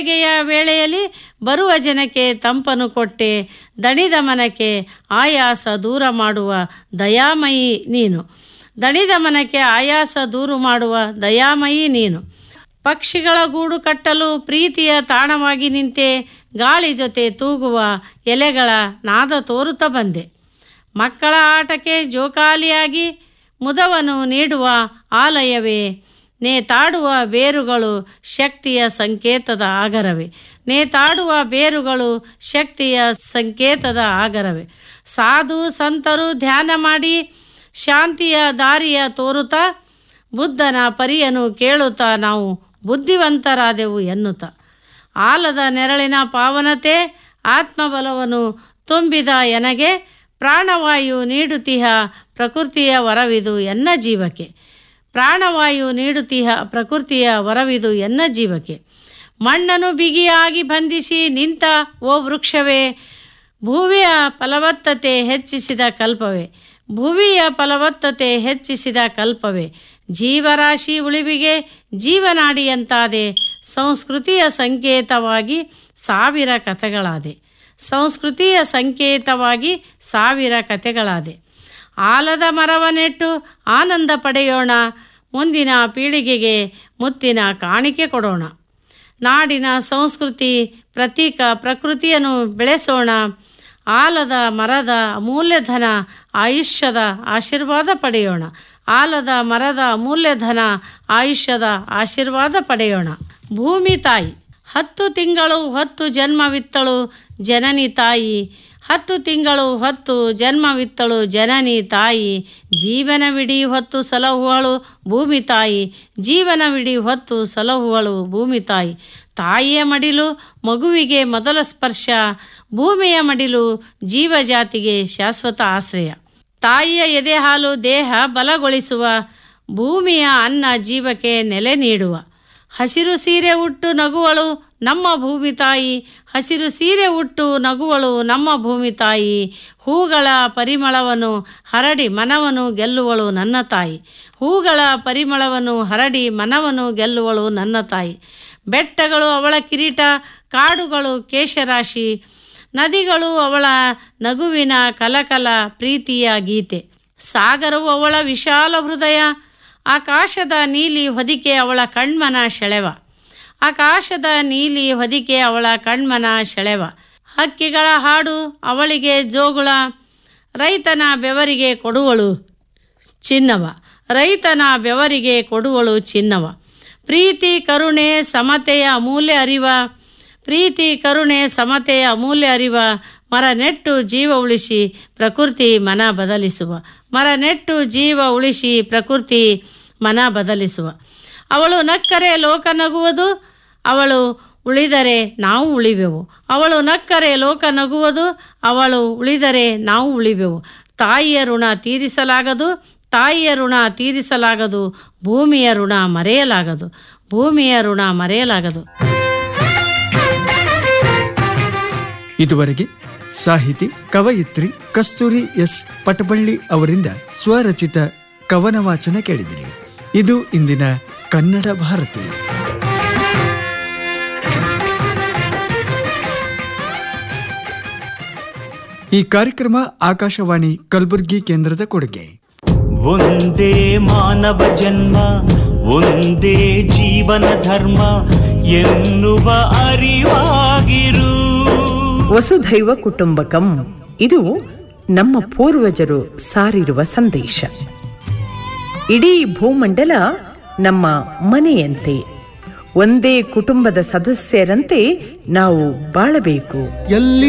ಗೆಯ ವೇಳೆಯಲ್ಲಿ ಬರುವ ಜನಕ್ಕೆ ತಂಪನು ಕೊಟ್ಟೆ ದಣಿದ ಮನಕ್ಕೆ ಆಯಾಸ ದೂರ ಮಾಡುವ ದಯಾಮಯಿ ನೀನು ದಣಿದ ಮನಕ್ಕೆ ಆಯಾಸ ದೂರು ಮಾಡುವ ದಯಾಮಯಿ ನೀನು ಪಕ್ಷಿಗಳ ಗೂಡು ಕಟ್ಟಲು ಪ್ರೀತಿಯ ತಾಣವಾಗಿ ನಿಂತೆ ಗಾಳಿ ಜೊತೆ ತೂಗುವ ಎಲೆಗಳ ನಾದ ತೋರುತ್ತಾ ಬಂದೆ ಮಕ್ಕಳ ಆಟಕ್ಕೆ ಜೋಕಾಲಿಯಾಗಿ ಮುದವನ್ನು ನೀಡುವ ಆಲಯವೇ ನೇತಾಡುವ ಬೇರುಗಳು ಶಕ್ತಿಯ ಸಂಕೇತದ ಆಗರವೇ ನೇತಾಡುವ ಬೇರುಗಳು ಶಕ್ತಿಯ ಸಂಕೇತದ ಆಗರವೇ ಸಾಧು ಸಂತರು ಧ್ಯಾನ ಮಾಡಿ ಶಾಂತಿಯ ದಾರಿಯ ತೋರುತ್ತಾ ಬುದ್ಧನ ಪರಿಯನು ಕೇಳುತ್ತಾ ನಾವು ಬುದ್ಧಿವಂತರಾದೆವು ಎನ್ನುತ್ತಾ ಆಲದ ನೆರಳಿನ ಪಾವನತೆ ಆತ್ಮಬಲವನ್ನು ತುಂಬಿದ ಎನಗೆ ಪ್ರಾಣವಾಯು ನೀಡುತ್ತಿಹ ಪ್ರಕೃತಿಯ ವರವಿದು ಎನ್ನ ಜೀವಕ್ಕೆ ಪ್ರಾಣವಾಯು ನೀಡುತ್ತಿಹ ಪ್ರಕೃತಿಯ ವರವಿದು ಎನ್ನ ಜೀವಕ್ಕೆ ಮಣ್ಣನ್ನು ಬಿಗಿಯಾಗಿ ಬಂಧಿಸಿ ನಿಂತ ಓ ವೃಕ್ಷವೇ ಭೂಮಿಯ ಫಲವತ್ತತೆ ಹೆಚ್ಚಿಸಿದ ಕಲ್ಪವೇ ಭುವಿಯ ಫಲವತ್ತತೆ ಹೆಚ್ಚಿಸಿದ ಕಲ್ಪವೇ ಜೀವರಾಶಿ ಉಳಿವಿಗೆ ಜೀವನಾಡಿಯಂತಾದೆ ಸಂಸ್ಕೃತಿಯ ಸಂಕೇತವಾಗಿ ಸಾವಿರ ಕಥೆಗಳಾದೆ ಸಂಸ್ಕೃತಿಯ ಸಂಕೇತವಾಗಿ ಸಾವಿರ ಕಥೆಗಳಾದೆ ಆಲದ ಮರವ ನೆಟ್ಟು ಆನಂದ ಪಡೆಯೋಣ ಮುಂದಿನ ಪೀಳಿಗೆಗೆ ಮುತ್ತಿನ ಕಾಣಿಕೆ ಕೊಡೋಣ ನಾಡಿನ ಸಂಸ್ಕೃತಿ ಪ್ರತೀಕ ಪ್ರಕೃತಿಯನ್ನು ಬೆಳೆಸೋಣ ಆಲದ ಮರದ ಅಮೂಲ್ಯಧನ ಆಯುಷ್ಯದ ಆಶೀರ್ವಾದ ಪಡೆಯೋಣ ಆಲದ ಮರದ ಅಮೂಲ್ಯಧನ ಆಯುಷ್ಯದ ಆಶೀರ್ವಾದ ಪಡೆಯೋಣ ಭೂಮಿ ತಾಯಿ ಹತ್ತು ತಿಂಗಳು ಹೊತ್ತು ಜನ್ಮವಿತ್ತಳು ಜನನಿ ತಾಯಿ ಹತ್ತು ತಿಂಗಳು ಹೊತ್ತು ಜನ್ಮವಿತ್ತಳು ಜನನಿ ತಾಯಿ ಜೀವನವಿಡೀ ಹೊತ್ತು ಸಲಹುವಳು ಭೂಮಿ ತಾಯಿ ಜೀವನವಿಡೀ ಹೊತ್ತು ಸಲಹುವಳು ಭೂಮಿ ತಾಯಿ ತಾಯಿಯ ಮಡಿಲು ಮಗುವಿಗೆ ಮೊದಲ ಸ್ಪರ್ಶ ಭೂಮಿಯ ಮಡಿಲು ಜೀವಜಾತಿಗೆ ಶಾಶ್ವತ ಆಶ್ರಯ ತಾಯಿಯ ಎದೆ ಹಾಲು ದೇಹ ಬಲಗೊಳಿಸುವ ಭೂಮಿಯ ಅನ್ನ ಜೀವಕ್ಕೆ ನೆಲೆ ನೀಡುವ ಹಸಿರು ಸೀರೆ ಉಟ್ಟು ನಗುವಳು ನಮ್ಮ ಭೂಮಿ ತಾಯಿ ಹಸಿರು ಸೀರೆ ಉಟ್ಟು ನಗುವಳು ನಮ್ಮ ಭೂಮಿ ತಾಯಿ ಹೂಗಳ ಪರಿಮಳವನ್ನು ಹರಡಿ ಮನವನ್ನು ಗೆಲ್ಲುವಳು ನನ್ನ ತಾಯಿ ಹೂಗಳ ಪರಿಮಳವನ್ನು ಹರಡಿ ಮನವನ್ನು ಗೆಲ್ಲುವಳು ನನ್ನ ತಾಯಿ ಬೆಟ್ಟಗಳು ಅವಳ ಕಿರೀಟ ಕಾಡುಗಳು ಕೇಶರಾಶಿ ನದಿಗಳು ಅವಳ ನಗುವಿನ ಕಲಕಲ ಪ್ರೀತಿಯ ಗೀತೆ ಸಾಗರವು ಅವಳ ವಿಶಾಲ ಹೃದಯ ಆಕಾಶದ ನೀಲಿ ಹೊದಿಕೆ ಅವಳ ಕಣ್ಮನ ಸೆಳೆವ ಆಕಾಶದ ನೀಲಿ ಹೊದಿಕೆ ಅವಳ ಕಣ್ಮನ ಸೆಳೆವ ಹಕ್ಕಿಗಳ ಹಾಡು ಅವಳಿಗೆ ಜೋಗುಳ ರೈತನ ಬೆವರಿಗೆ ಕೊಡುವಳು ಚಿನ್ನವ ರೈತನ ಬೆವರಿಗೆ ಕೊಡುವಳು ಚಿನ್ನವ ಪ್ರೀತಿ ಕರುಣೆ ಸಮತೆಯ ಅಮೂಲ್ಯ ಅರಿವ ಪ್ರೀತಿ ಕರುಣೆ ಸಮತೆಯ ಅಮೂಲ್ಯ ಅರಿವ ಮರ ನೆಟ್ಟು ಜೀವ ಉಳಿಸಿ ಪ್ರಕೃತಿ ಮನ ಬದಲಿಸುವ ಮರ ನೆಟ್ಟು ಜೀವ ಉಳಿಸಿ ಪ್ರಕೃತಿ ಮನ ಬದಲಿಸುವ ಅವಳು ನಕ್ಕರೆ ಲೋಕ ನಗುವುದು ಅವಳು ಉಳಿದರೆ ನಾವು ಉಳಿವೆವು ಅವಳು ನಕ್ಕರೆ ಲೋಕ ನಗುವುದು ಅವಳು ಉಳಿದರೆ ನಾವು ಉಳಿವೆವು ತಾಯಿಯ ಋಣ ತೀರಿಸಲಾಗದು ತಾಯಿಯ ಋಣ ತೀರಿಸಲಾಗದು ಭೂಮಿಯ ಋಣ ಮರೆಯಲಾಗದು ಭೂಮಿಯ ಋಣ ಮರೆಯಲಾಗದು ಇದುವರೆಗೆ ಸಾಹಿತಿ ಕವಯಿತ್ರಿ ಕಸ್ತೂರಿ ಎಸ್ ಪಟಬಳ್ಳಿ ಅವರಿಂದ ಸ್ವರಚಿತ ಕವನ ವಾಚನ ಕೇಳಿದಿರಿ ಇದು ಇಂದಿನ ಕನ್ನಡ ಭಾರತಿ ಈ ಕಾರ್ಯಕ್ರಮ ಆಕಾಶವಾಣಿ ಕಲಬುರಗಿ ಕೇಂದ್ರದ ಕೊಡುಗೆ ಒಂದೇ ಮಾನವ ಜನ್ಮ ಒಂದೇ ಜೀವನ ಧರ್ಮ ಎನ್ನುವ ಅರಿವಾಗಿರು ವಸುಧೈವ ಕುಟುಂಬಕಂ ಇದು ನಮ್ಮ ಪೂರ್ವಜರು ಸಾರಿರುವ ಸಂದೇಶ ಇಡೀ ಭೂಮಂಡಲ ನಮ್ಮ ಮನೆಯಂತೆ ಒಂದೇ ಕುಟುಂಬದ ಸದಸ್ಯರಂತೆ ನಾವು ಬಾಳಬೇಕು ಎಲ್ಲಿ